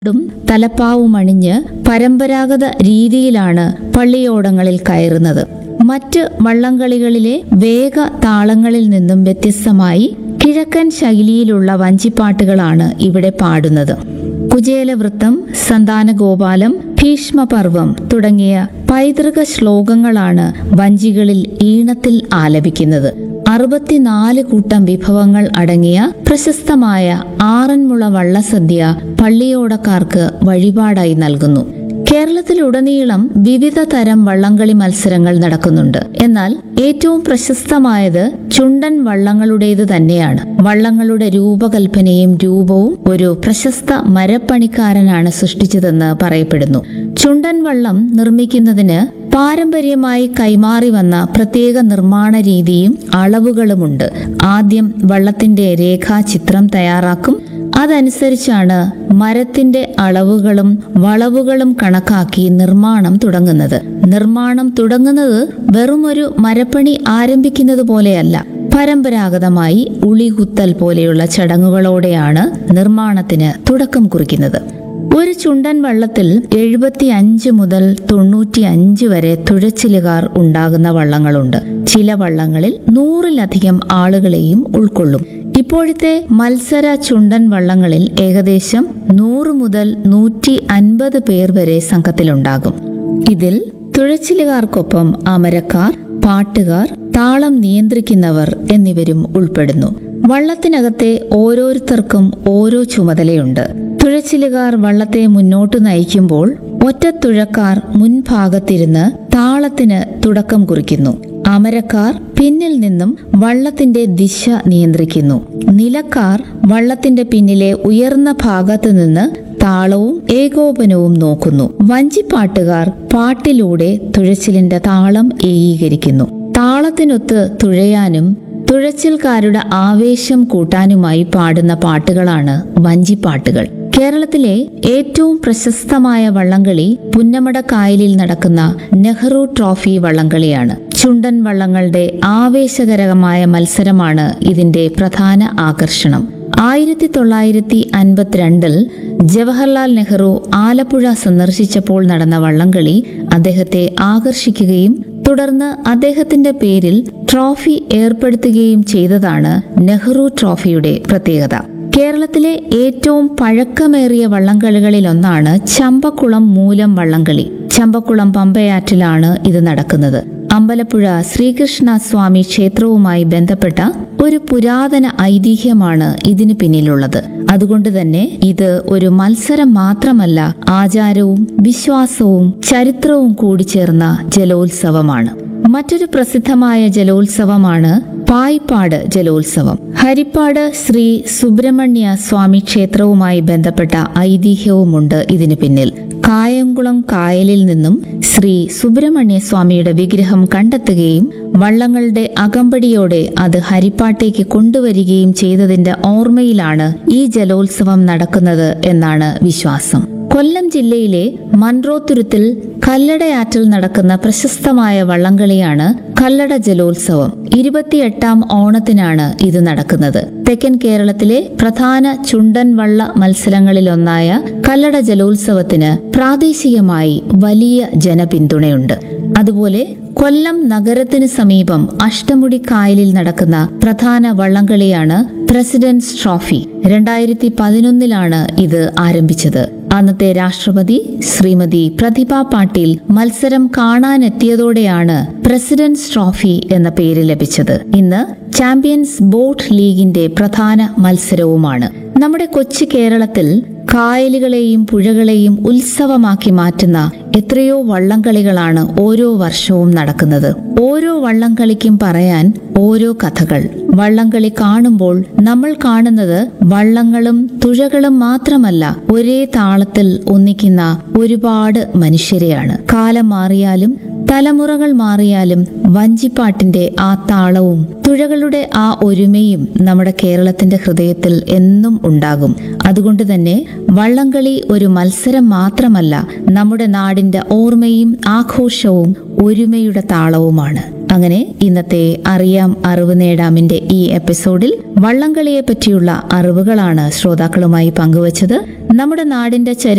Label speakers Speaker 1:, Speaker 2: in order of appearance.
Speaker 1: ും തലപ്പാവും അണിഞ്ഞ് പരമ്പരാഗത രീതിയിലാണ് പള്ളിയോടങ്ങളിൽ കയറുന്നത് മറ്റ് വള്ളംകളികളിലെ വേഗ താളങ്ങളിൽ നിന്നും വ്യത്യസ്തമായി കിഴക്കൻ ശൈലിയിലുള്ള വഞ്ചിപ്പാട്ടുകളാണ് ഇവിടെ പാടുന്നത് കുചേലവൃത്തം സന്താനഗോപാലം ഭീഷ്മപർവം തുടങ്ങിയ പൈതൃക ശ്ലോകങ്ങളാണ് വഞ്ചികളിൽ ഈണത്തിൽ ആലപിക്കുന്നത് അറുപത്തിനാല് കൂട്ടം വിഭവങ്ങൾ അടങ്ങിയ പ്രശസ്തമായ ആറന്മുള വള്ളസദ്യ പള്ളിയോടക്കാർക്ക് വഴിപാടായി നൽകുന്നു കേരളത്തിലുടനീളം വിവിധ തരം വള്ളംകളി മത്സരങ്ങൾ നടക്കുന്നുണ്ട് എന്നാൽ ഏറ്റവും പ്രശസ്തമായത് ചുണ്ടൻ വള്ളങ്ങളുടേത് തന്നെയാണ് വള്ളങ്ങളുടെ രൂപകൽപ്പനയും രൂപവും ഒരു പ്രശസ്ത മരപ്പണിക്കാരനാണ് സൃഷ്ടിച്ചതെന്ന് പറയപ്പെടുന്നു ചുണ്ടൻ വള്ളം നിർമ്മിക്കുന്നതിന് പാരമ്പര്യമായി കൈമാറി വന്ന പ്രത്യേക നിർമ്മാണ രീതിയും അളവുകളുമുണ്ട് ആദ്യം വള്ളത്തിന്റെ രേഖാചിത്രം തയ്യാറാക്കും അതനുസരിച്ചാണ് മരത്തിന്റെ അളവുകളും വളവുകളും കണക്കാക്കി നിർമ്മാണം തുടങ്ങുന്നത് നിർമ്മാണം തുടങ്ങുന്നത് വെറുമൊരു മരപ്പണി ആരംഭിക്കുന്നത് പോലെയല്ല പരമ്പരാഗതമായി ഉളികുത്തൽ പോലെയുള്ള ചടങ്ങുകളോടെയാണ് നിർമ്മാണത്തിന് തുടക്കം കുറിക്കുന്നത് ഒരു ചുണ്ടൻ വള്ളത്തിൽ എഴുപത്തി അഞ്ച് മുതൽ തൊണ്ണൂറ്റി അഞ്ച് വരെ തുഴച്ചിലുകാർ ഉണ്ടാകുന്ന വള്ളങ്ങളുണ്ട് ചില വള്ളങ്ങളിൽ നൂറിലധികം ആളുകളെയും ഉൾക്കൊള്ളും ഇപ്പോഴത്തെ മത്സര ചുണ്ടൻ വള്ളങ്ങളിൽ ഏകദേശം നൂറ് മുതൽ നൂറ്റി അൻപത് പേർ വരെ സംഘത്തിലുണ്ടാകും ഇതിൽ തുഴച്ചിലുകാർക്കൊപ്പം അമരക്കാർ പാട്ടുകാർ താളം നിയന്ത്രിക്കുന്നവർ എന്നിവരും ഉൾപ്പെടുന്നു വള്ളത്തിനകത്തെ ഓരോരുത്തർക്കും ഓരോ ചുമതലയുണ്ട് തുഴച്ചിലുകാർ വള്ളത്തെ മുന്നോട്ട് നയിക്കുമ്പോൾ ഒറ്റത്തുഴക്കാർ മുൻഭാഗത്തിരുന്ന് താളത്തിന് തുടക്കം കുറിക്കുന്നു അമരക്കാർ പിന്നിൽ നിന്നും വള്ളത്തിന്റെ ദിശ നിയന്ത്രിക്കുന്നു നിലക്കാർ വള്ളത്തിന്റെ പിന്നിലെ ഉയർന്ന ഭാഗത്ത് നിന്ന് താളവും ഏകോപനവും നോക്കുന്നു വഞ്ചിപ്പാട്ടുകാർ പാട്ടിലൂടെ തുഴച്ചിലിന്റെ താളം ഏകീകരിക്കുന്നു താളത്തിനൊത്ത് തുഴയാനും തുഴച്ചിൽക്കാരുടെ ആവേശം കൂട്ടാനുമായി പാടുന്ന പാട്ടുകളാണ് വഞ്ചിപ്പാട്ടുകൾ കേരളത്തിലെ ഏറ്റവും പ്രശസ്തമായ വള്ളംകളി പുന്നമട കായലിൽ നടക്കുന്ന നെഹ്റു ട്രോഫി വള്ളംകളിയാണ് ചുണ്ടൻ വള്ളങ്ങളുടെ ആവേശകരമായ മത്സരമാണ് ഇതിന്റെ പ്രധാന ആകർഷണം ആയിരത്തി തൊള്ളായിരത്തി അൻപത്തിരണ്ടിൽ ജവഹർലാൽ നെഹ്റു ആലപ്പുഴ സന്ദർശിച്ചപ്പോൾ നടന്ന വള്ളംകളി അദ്ദേഹത്തെ ആകർഷിക്കുകയും തുടർന്ന് അദ്ദേഹത്തിന്റെ പേരിൽ ട്രോഫി ഏർപ്പെടുത്തുകയും ചെയ്തതാണ് നെഹ്റു ട്രോഫിയുടെ പ്രത്യേകത കേരളത്തിലെ ഏറ്റവും പഴക്കമേറിയ വള്ളംകളികളിലൊന്നാണ് ചമ്പക്കുളം മൂലം വള്ളംകളി ചമ്പക്കുളം പമ്പയാറ്റിലാണ് ഇത് നടക്കുന്നത് അമ്പലപ്പുഴ ശ്രീകൃഷ്ണ സ്വാമി ക്ഷേത്രവുമായി ബന്ധപ്പെട്ട ഒരു പുരാതന ഐതിഹ്യമാണ് ഇതിന് പിന്നിലുള്ളത് അതുകൊണ്ട് തന്നെ ഇത് ഒരു മത്സരം മാത്രമല്ല ആചാരവും വിശ്വാസവും ചരിത്രവും കൂടിച്ചേർന്ന ജലോത്സവമാണ് മറ്റൊരു പ്രസിദ്ധമായ ജലോത്സവമാണ് പായിപ്പാട് ജലോത്സവം ഹരിപ്പാട് ശ്രീ സുബ്രഹ്മണ്യ സ്വാമി ക്ഷേത്രവുമായി ബന്ധപ്പെട്ട ഐതിഹ്യവുമുണ്ട് ഇതിനു പിന്നിൽ കായംകുളം കായലിൽ നിന്നും ശ്രീ സുബ്രഹ്മണ്യ സ്വാമിയുടെ വിഗ്രഹം കണ്ടെത്തുകയും വള്ളങ്ങളുടെ അകമ്പടിയോടെ അത് ഹരിപ്പാട്ടേക്ക് കൊണ്ടുവരികയും ചെയ്തതിന്റെ ഓർമ്മയിലാണ് ഈ ജലോത്സവം നടക്കുന്നത് എന്നാണ് വിശ്വാസം കൊല്ലം ജില്ലയിലെ മൺറോത്തുരുത്തിൽ കല്ലടയാറ്റിൽ നടക്കുന്ന പ്രശസ്തമായ വള്ളംകളിയാണ് കല്ലട ജലോത്സവം ഇരുപത്തിയെട്ടാം ഓണത്തിനാണ് ഇത് നടക്കുന്നത് തെക്കൻ കേരളത്തിലെ പ്രധാന ചുണ്ടൻ വള്ള മത്സരങ്ങളിലൊന്നായ കല്ലട ജലോത്സവത്തിന് പ്രാദേശികമായി വലിയ ജനപിന്തുണയുണ്ട് അതുപോലെ കൊല്ലം നഗരത്തിന് സമീപം അഷ്ടമുടി കായലിൽ നടക്കുന്ന പ്രധാന വള്ളംകളിയാണ് പ്രസിഡന്റ്സ് ട്രോഫി രണ്ടായിരത്തി പതിനൊന്നിലാണ് ഇത് ആരംഭിച്ചത് അന്നത്തെ രാഷ്ട്രപതി ശ്രീമതി പ്രതിഭ പാട്ടീൽ മത്സരം കാണാനെത്തിയതോടെയാണ് പ്രസിഡന്റ്സ് ട്രോഫി എന്ന പേര് ലഭിച്ചത് ഇന്ന് ചാമ്പ്യൻസ് ബോട്ട് ലീഗിന്റെ പ്രധാന മത്സരവുമാണ് നമ്മുടെ കൊച്ചു കേരളത്തിൽ കായലുകളെയും പുഴകളെയും ഉത്സവമാക്കി മാറ്റുന്ന എത്രയോ വള്ളംകളികളാണ് ഓരോ വർഷവും നടക്കുന്നത് ഓരോ വള്ളംകളിക്കും പറയാൻ ഓരോ കഥകൾ വള്ളംകളി കാണുമ്പോൾ നമ്മൾ കാണുന്നത് വള്ളങ്ങളും തുഴകളും മാത്രമല്ല ഒരേ താളത്തിൽ ഒന്നിക്കുന്ന ഒരുപാട് മനുഷ്യരെയാണ് കാലം മാറിയാലും തലമുറകൾ മാറിയാലും വഞ്ചിപ്പാട്ടിന്റെ ആ താളവും തുഴകളുടെ ആ ഒരുമയും നമ്മുടെ കേരളത്തിന്റെ ഹൃദയത്തിൽ എന്നും ഉണ്ടാകും അതുകൊണ്ട് തന്നെ വള്ളംകളി ഒരു മത്സരം മാത്രമല്ല നമ്മുടെ നാടിന്റെ ഓർമ്മയും ആഘോഷവും ഒരുമയുടെ താളവുമാണ് അങ്ങനെ ഇന്നത്തെ അറിയാം അറിവ് നേടാമിന്റെ ഈ എപ്പിസോഡിൽ വള്ളംകളിയെ പറ്റിയുള്ള അറിവുകളാണ് ശ്രോതാക്കളുമായി പങ്കുവച്ചത് നമ്മുടെ നാടിന്റെ ചരി